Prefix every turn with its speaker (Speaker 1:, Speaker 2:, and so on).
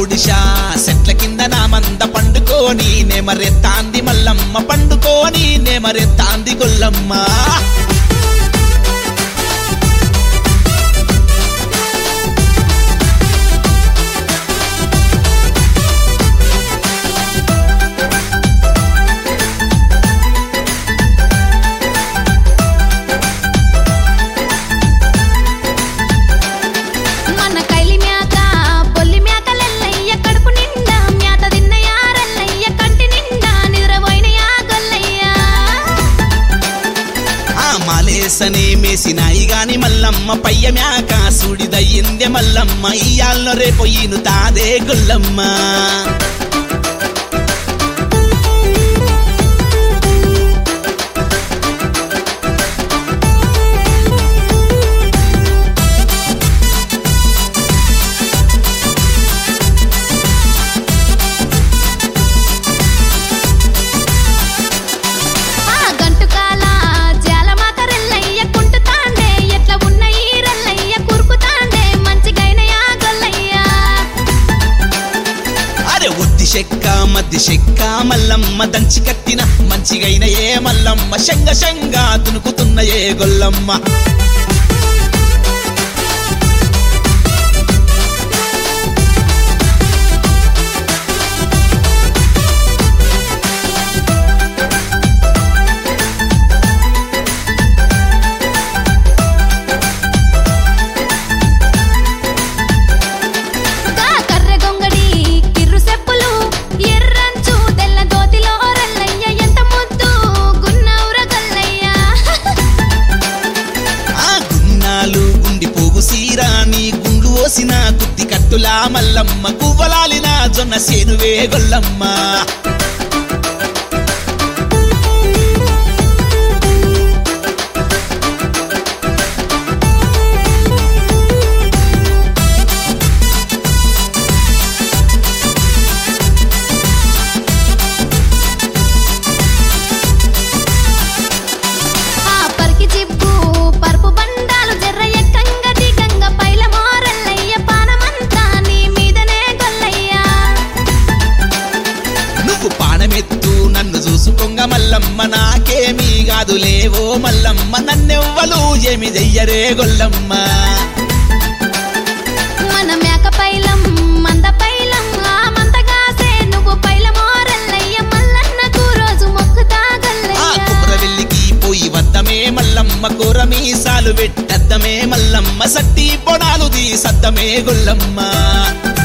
Speaker 1: గుడిషా సెట్ల కింద నా మంద పండుకోని నెమరెత్తాంది మల్లమ్మ పండుకోని నెమరెత్తాంది గొల్లమ్మ
Speaker 2: మన కైలి మేక పొల్లి మేకలెల్లయ్య కడుపు నిండా మేత తిన్న యారల్లయ్య కంటి నిండా నిద్రపోయిన యా గొల్లయ్య
Speaker 1: ఆ మాలేసనే మేసినాయి గాని మల్లమ్మ పయ్య మ్యాక సుడిదయ్యిందే మల్లమ్మ ఇయ్యాల్లో రేపు ఈను తాదే గొల్లమ్మ
Speaker 2: ఆ గంటుకాల జాలమాకరెల్లయ్య కుంటుతాండే ఎట్లా ఉన్న ఈ రల్లయ్య కురుకుతాండే మంచిగైన యా గొల్లయ్య
Speaker 1: అరే ఒత్తి చెక్క మద్ది చెక్క మల్లమ్మ దంచి కట్టిన మంచిగైన ఏ మల్లమ్మ శంగ శంగ దునుకుతున్న ఏ గొల్లమ్మ
Speaker 2: గా కర్రె గొంగడి కిర్రు సెప్పులు ఎర్రంచు తెల్ల దోతిలో రల్లయ్య ఎంత ముద్దు గున్నౌర గొల్లయ్య
Speaker 1: ఆ గున్నాలు గుండి పోగు సీరాని గుండు ఓసిన గుత్తి కట్టులా మల్లమ్మ గువ్వలాలిన జొన్న సేనువే గొల్లమ్మ
Speaker 2: ఆ పరికి చిప్పు పరుపు బండాలు జర్ర ఎక్కంగ దిగంగ పైల మోరల్లయ్య పానమంతా నీ మీదనే గొల్లయ్య
Speaker 1: నువ్వు పానమెత్తు నన్ను చూసుకొంగ మల్లమ్మ నాకేమీ కాదు లేవో మల్లమ్మ నన్నెవ్వలు ఏమి చెయ్యరే గొల్లమ్మ
Speaker 2: మన మేక పైలం మంద పైలం ఆ మందగాసే నువ్వు పైల మోరల్లయ్య మల్లన్నకు రోజు మొక్కుతా
Speaker 1: ఆ
Speaker 2: గొల్లయ్య
Speaker 1: కుమ్రవెల్లికి పోయి వద్దమే మల్లమ్మ కూర మీసాలు పెట్టద్దమే మల్లమ్మ సట్టి పొడాలు దీ సద్దమే గొల్లమ్మ